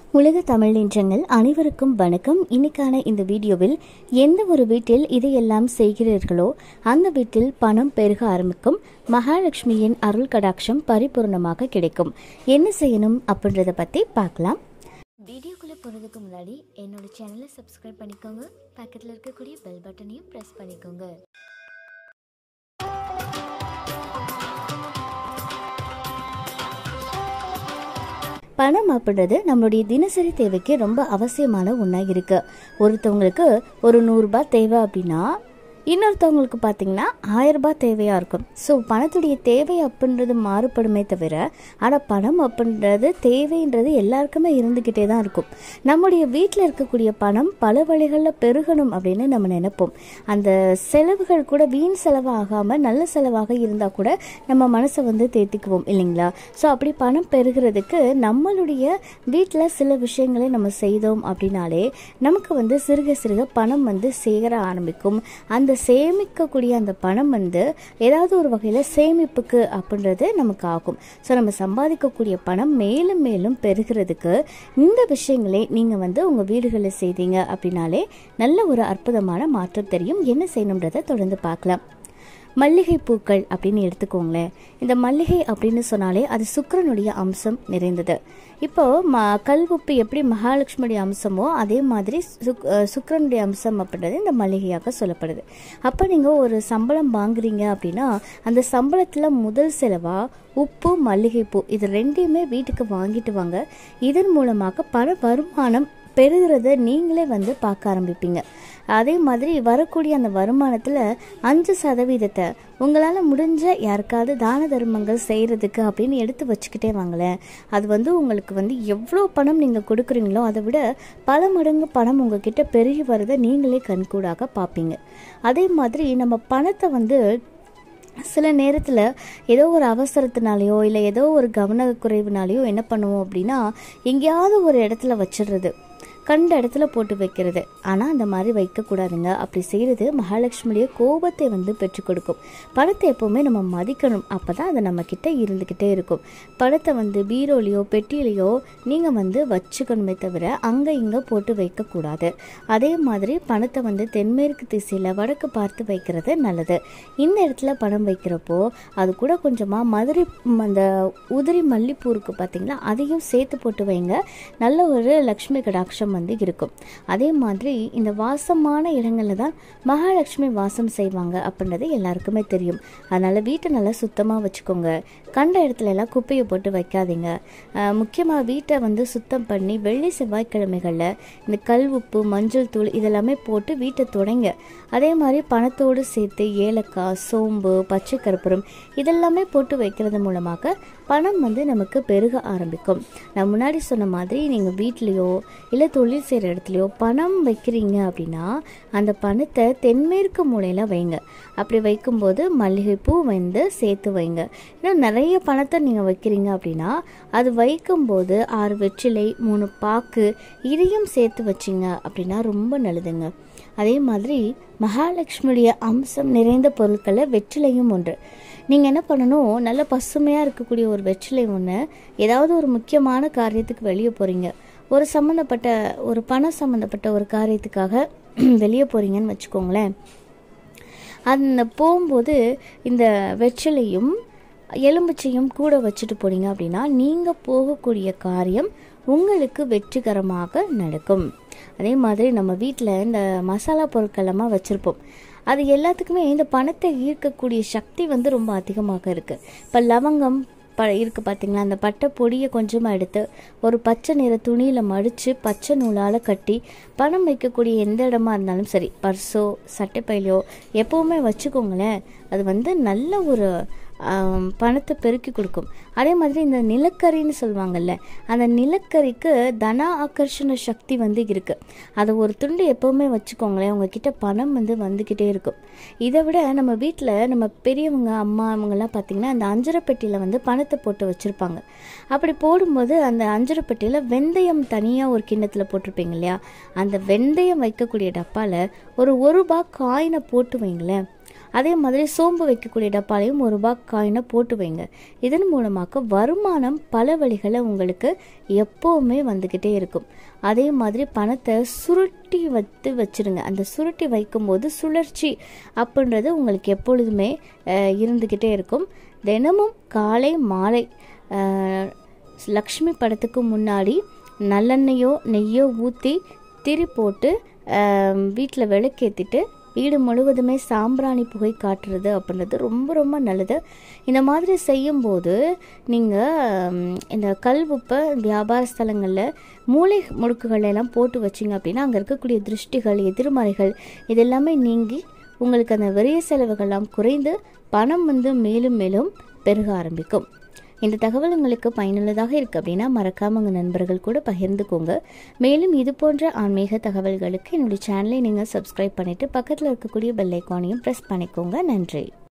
உலக தமிழ் நெஞ்சங்கள் அனைவருக்கும் வணக்கம் இன்னைக்கான இந்த வீடியோவில் எந்த ஒரு வீட்டில் இதையெல்லாம் செய்கிறீர்களோ அந்த வீட்டில் பணம் பெருக ஆரம்பிக்கும் மகாலட்சுமியின் அருள் கடாட்சம் பரிபூர்ணமாக கிடைக்கும் என்ன செய்யணும் அப்படின்றத பற்றி பார்க்கலாம் வீடியோக்குள்ளே போகிறதுக்கு முன்னாடி என்னோட சேனலை சப்ஸ்கிரைப் பண்ணிக்கோங்க பக்கத்தில் இருக்கக்கூடிய பெல் பட்டனையும் ப்ரெஸ் பண்ணிக்கோங்க பணம் அப்படின்றது நம்மளுடைய தினசரி தேவைக்கு ரொம்ப அவசியமான ஒன்றா இருக்கு ஒருத்தவங்களுக்கு ஒரு நூறுரூபா தேவை அப்படின்னா இன்னொருத்தவங்களுக்கு பார்த்தீங்கன்னா ஆயிரம் ரூபாய் தேவையாக இருக்கும் ஸோ பணத்துடைய தேவை அப்படின்றது மாறுபடுமே தவிர ஆனால் பணம் அப்படின்றது தேவைன்றது எல்லாருக்குமே இருந்துக்கிட்டே தான் இருக்கும் நம்முடைய வீட்டில் இருக்கக்கூடிய பணம் பல வழிகளில் பெருகணும் அப்படின்னு நம்ம நினைப்போம் அந்த செலவுகள் கூட வீண் செலவு ஆகாமல் நல்ல செலவாக இருந்தால் கூட நம்ம மனசை வந்து தேத்திக்குவோம் இல்லைங்களா ஸோ அப்படி பணம் பெருகிறதுக்கு நம்மளுடைய வீட்டில் சில விஷயங்களை நம்ம செய்தோம் அப்படின்னாலே நமக்கு வந்து சிறுக சிறுக பணம் வந்து சேர ஆரம்பிக்கும் அந்த சேமிக்கக்கூடிய அந்த பணம் வந்து ஏதாவது ஒரு வகையில் சேமிப்புக்கு அப்படின்றது நமக்கு ஆகும் ஸோ நம்ம சம்பாதிக்கக்கூடிய பணம் மேலும் மேலும் பெருகிறதுக்கு இந்த விஷயங்களை நீங்கள் வந்து உங்கள் வீடுகளில் செய்தீங்க அப்படின்னாலே நல்ல ஒரு அற்புதமான மாற்றம் தெரியும் என்ன செய்யணுன்றதை தொடர்ந்து பார்க்கலாம் மல்லிகை பூக்கள் அப்படின்னு எடுத்துக்கோங்களேன் இந்த மல்லிகை அப்படின்னு சொன்னாலே அது சுக்கரனுடைய அம்சம் நிறைந்தது இப்போ ம கல்வுப்பு எப்படி மகாலட்சுமியுடைய அம்சமோ அதே மாதிரி சுக் சுக்கரனுடைய அம்சம் அப்படின்றது இந்த மல்லிகையாக சொல்லப்படுது அப்போ நீங்கள் ஒரு சம்பளம் வாங்குறீங்க அப்படின்னா அந்த சம்பளத்தில் முதல் செலவாக உப்பு மல்லிகைப்பூ இது ரெண்டையுமே வீட்டுக்கு வாங்கிட்டு வாங்க இதன் மூலமாக பண வருமானம் பெறுகிறத நீங்களே வந்து பார்க்க ஆரம்பிப்பீங்க அதே மாதிரி வரக்கூடிய அந்த வருமானத்தில் அஞ்சு சதவீதத்தை உங்களால் முடிஞ்ச யாருக்காவது தான தர்மங்கள் செய்கிறதுக்கு அப்படின்னு எடுத்து வச்சுக்கிட்டே வாங்களேன் அது வந்து உங்களுக்கு வந்து எவ்வளோ பணம் நீங்கள் கொடுக்குறீங்களோ அதை விட பல மடங்கு பணம் உங்ககிட்ட பெருகி வரதை நீங்களே கண்கூடாக பார்ப்பீங்க அதே மாதிரி நம்ம பணத்தை வந்து சில நேரத்தில் ஏதோ ஒரு அவசரத்தினாலேயோ இல்லை ஏதோ ஒரு கவனக்குறைவுனாலேயோ என்ன பண்ணுவோம் அப்படின்னா எங்கேயாவது ஒரு இடத்துல வச்சிடுறது கண்ட இடத்துல போட்டு வைக்கிறது ஆனால் அந்த மாதிரி வைக்கக்கூடாதுங்க அப்படி செய்கிறது மகாலட்சுமியுடைய கோபத்தை வந்து பெற்றுக் கொடுக்கும் பணத்தை எப்போவுமே நம்ம மதிக்கணும் அப்போ தான் அது நம்மக்கிட்ட இருந்துக்கிட்டே இருக்கும் பணத்தை வந்து பீரோலையோ பெட்டியிலையோ நீங்கள் வந்து வச்சுக்கணுமே தவிர அங்கே இங்கே போட்டு வைக்கக்கூடாது அதே மாதிரி பணத்தை வந்து தென்மேற்கு திசையில் வடக்கு பார்த்து வைக்கிறது நல்லது இந்த இடத்துல பணம் வைக்கிறப்போ அது கூட கொஞ்சமாக மதுரை அந்த உதிரி மல்லிப்பூ இருக்குது பார்த்தீங்களா அதையும் சேர்த்து போட்டு வைங்க நல்ல ஒரு லக்ஷ்மி கடாட்சம் வந்து இருக்கும் அதே மாதிரி இந்த வாசமான இடங்களில் தான் மகாலட்சுமி வாசம் செய்வாங்க அப்படின்றது எல்லாருக்குமே தெரியும் அதனால் வீட்டை நல்லா சுத்தமாக வச்சுக்கோங்க கண்ட இடத்துல எல்லாம் குப்பையை போட்டு வைக்காதீங்க முக்கியமாக வீட்டை வந்து சுத்தம் பண்ணி வெள்ளி செவ்வாய்க்கிழமைகளில் இந்த கல் உப்பு மஞ்சள் தூள் இதெல்லாமே போட்டு வீட்டை தொடங்க அதே மாதிரி பணத்தோடு சேர்த்து ஏலக்காய் சோம்பு பச்சை கருப்பூரம் இதெல்லாமே போட்டு வைக்கிறது மூலமாக பணம் வந்து நமக்கு பெருக ஆரம்பிக்கும் நான் முன்னாடி சொன்ன மாதிரி நீங்கள் வீட்லேயோ இல்லை தொழில் செய்கிற இடத்துலையோ பணம் வைக்கிறீங்க அப்படின்னா அந்த பணத்தை தென்மேற்கு மூலையில் வைங்க அப்படி வைக்கும்போது மல்லிகைப்பூ வந்து சேர்த்து வைங்க இன்னும் நிறைய பணத்தை நீங்கள் வைக்கிறீங்க அப்படின்னா அது வைக்கும்போது ஆறு வெற்றிலை மூணு பாக்கு இதையும் சேர்த்து வச்சிங்க அப்படின்னா ரொம்ப நல்லதுங்க அதே மாதிரி மகாலட்சுமியுடைய அம்சம் நிறைந்த பொருட்களில் வெற்றிலையும் ஒன்று நீங்கள் என்ன பண்ணணும் நல்ல பசுமையாக இருக்கக்கூடிய ஒரு வெற்றிலை ஒன்று ஏதாவது ஒரு முக்கியமான காரியத்துக்கு வெளியே போகிறீங்க ஒரு சம்மந்தப்பட்ட ஒரு பணம் சம்மந்தப்பட்ட ஒரு காரியத்துக்காக வெளியே போகிறீங்கன்னு வச்சுக்கோங்களேன் அந்த போகும்போது இந்த வெற்றிலையும் எலும்புச்சையும் கூட வச்சுட்டு போனீங்க அப்படின்னா நீங்கள் போகக்கூடிய காரியம் உங்களுக்கு வெற்றிகரமாக நடக்கும் அதே மாதிரி நம்ம வீட்டில் இந்த மசாலா பொருட்களெல்லாம் வச்சுருப்போம் அது எல்லாத்துக்குமே இந்த பணத்தை ஈர்க்கக்கூடிய சக்தி வந்து ரொம்ப அதிகமாக இருக்குது இப்போ லவங்கம் ப இருக்குது பார்த்தீங்களா அந்த பட்டை பொடியை கொஞ்சமாக எடுத்து ஒரு பச்சை நிற துணியில் மடித்து பச்சை நூலால் கட்டி பணம் வைக்கக்கூடிய எந்த இடமா இருந்தாலும் சரி பர்ஸோ சட்டைப்பையிலையோ எப்போவுமே வச்சுக்கோங்களேன் அது வந்து நல்ல ஒரு பணத்தை பெருக்கி கொடுக்கும் அதே மாதிரி இந்த நிலக்கரின்னு சொல்லுவாங்கல்ல அந்த நிலக்கரிக்கு தன ஆக்கர்ஷண சக்தி வந்து இருக்குது அதை ஒரு துண்டு எப்போவுமே வச்சுக்கோங்களேன் உங்ககிட்ட பணம் வந்து வந்துக்கிட்டே இருக்கும் இதை விட நம்ம வீட்டில் நம்ம பெரியவங்க அம்மா அவங்கெல்லாம் பார்த்திங்கன்னா அந்த அஞ்சரை பெட்டியில் வந்து பணத்தை போட்டு வச்சுருப்பாங்க அப்படி போடும்போது அந்த அஞ்சரை பெட்டியில் வெந்தயம் தனியாக ஒரு கிண்ணத்தில் போட்டிருப்பீங்க இல்லையா அந்த வெந்தயம் வைக்கக்கூடிய டப்பாவில் ஒரு ஒரு ரூபா காயினை போட்டு வைங்களேன் அதே மாதிரி சோம்பு வைக்கக்கூடிய டப்பாலையும் ஒரு ரூபாய் காயினை போட்டு வைங்க இதன் மூலமாக வருமானம் பல வழிகளில் உங்களுக்கு எப்போவுமே வந்துக்கிட்டே இருக்கும் அதே மாதிரி பணத்தை சுருட்டி வைத்து வச்சிருங்க அந்த சுருட்டி வைக்கும்போது சுழற்சி அப்படின்றது உங்களுக்கு எப்பொழுதுமே அஹ், இருந்துக்கிட்டே இருக்கும் தினமும் காலை மாலை அஹ், லக்ஷ்மி படத்துக்கு முன்னாடி நல்லெண்ணெயோ நெய்யோ ஊற்றி திரி போட்டு வீட்டில் விளக்கேற்றிட்டு வீடு முழுவதுமே சாம்பிராணி புகை காட்டுறது அப்படின்றது ரொம்ப ரொம்ப நல்லது இந்த மாதிரி செய்யும்போது நீங்கள் இந்த கல் உப்பை வியாபார ஸ்தலங்களில் மூளை முடுக்குகள் எல்லாம் போட்டு வச்சிங்க அப்படின்னா அங்கே இருக்கக்கூடிய திருஷ்டிகள் எதிர்மறைகள் இதெல்லாமே நீங்கி உங்களுக்கு அந்த விரைய செலவுகள்லாம் குறைந்து பணம் வந்து மேலும் மேலும் பெருக ஆரம்பிக்கும் இந்த தகவல் உங்களுக்கு பயனுள்ளதாக இருக்கு அப்படின்னா மறக்காம உங்கள் நண்பர்கள் கூட பகிர்ந்துக்கோங்க மேலும் இது போன்ற ஆன்மீக தகவல்களுக்கு என்னுடைய சேனலை நீங்கள் சப்ஸ்கிரைப் பண்ணிட்டு பக்கத்தில் இருக்கக்கூடிய பெல் ஐக்கானையும் ப்ரெஸ் பண்ணிக்கோங்க நன்றி